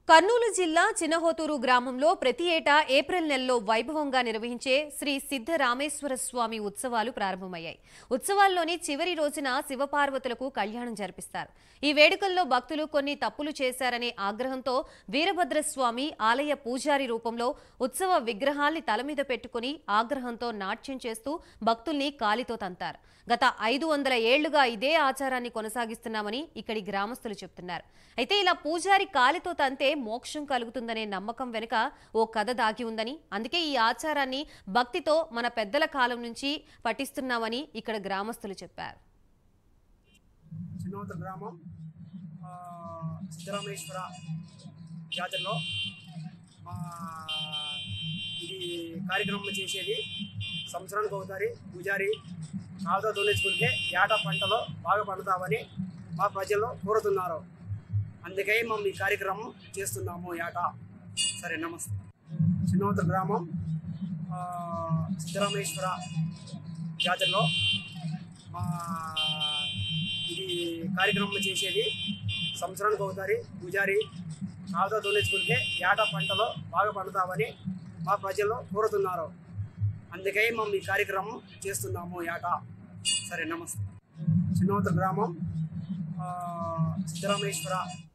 కర్నూలు జిల్లా చినహోతూరు గ్రామంలో ప్రతి ఏటా ఏప్రిల్ నెలలో వైభవంగా నిర్వహించే శ్రీ సిద్ధరామేశ్వర స్వామి ఉత్సవాలు ప్రారంభమయ్యాయి ఉత్సవాల్లోని చివరి రోజున శివపార్వతులకు కళ్యాణం జరిపిస్తారు ఈ వేడుకల్లో భక్తులు కొన్ని తప్పులు చేశారనే ఆగ్రహంతో వీరభద్రస్వామి ఆలయ పూజారి రూపంలో ఉత్సవ విగ్రహాల్ని తల మీద పెట్టుకుని ఆగ్రహంతో నాట్యం చేస్తూ భక్తుల్ని కాలితో తంతారు గత ఐదు వందల ఏళ్లుగా ఇదే ఆచారాన్ని కొనసాగిస్తున్నామని ఇక్కడి గ్రామస్తులు చెప్తున్నారు అయితే ఇలా పూజారి కాలితో తంతే మోక్షం కలుగుతుందనే నమ్మకం వెనుక ఓ కథ దాగి ఉందని అందుకే ఈ ఆచారాన్ని భక్తితో మన పెద్దల కాలం నుంచి పఠిస్తున్నామని ఇక్కడ గ్రామస్తులు చెప్పారు చిన్నోత గ్రామం ఆ, సిద్ధరామేశ్వర జాతరలో ఆ, ఇది కార్యక్రమం చేసేది సంవత్సరానికి ఒకసారి పూజారి కాలుతో తొలగించుకుంటే ఏటా పంటలో బాగా పండుతామని మా ప్రజలు కోరుతున్నారు అందుకే మేము ఈ కార్యక్రమం చేస్తున్నాము ఏటా సరే నమస్తే చిన్నోత గ్రామం ఆ, సిద్ధరామేశ్వర జాతరలో ఆ, ఇది కార్యక్రమం చేసేది సంవత్సరానికి ఒకసారి పూజారి కాలుతో తొలగించుకుంటే ఏటా పంటలో బాగా పండుతామని మా ప్రజలు కోరుతున్నారు అందుకే మేము ఈ కార్యక్రమం చేస్తున్నాము ఏటా సరే నమస్తే చిన్నోత గ్రామం ఆ, సిద్ధరామేశ్వర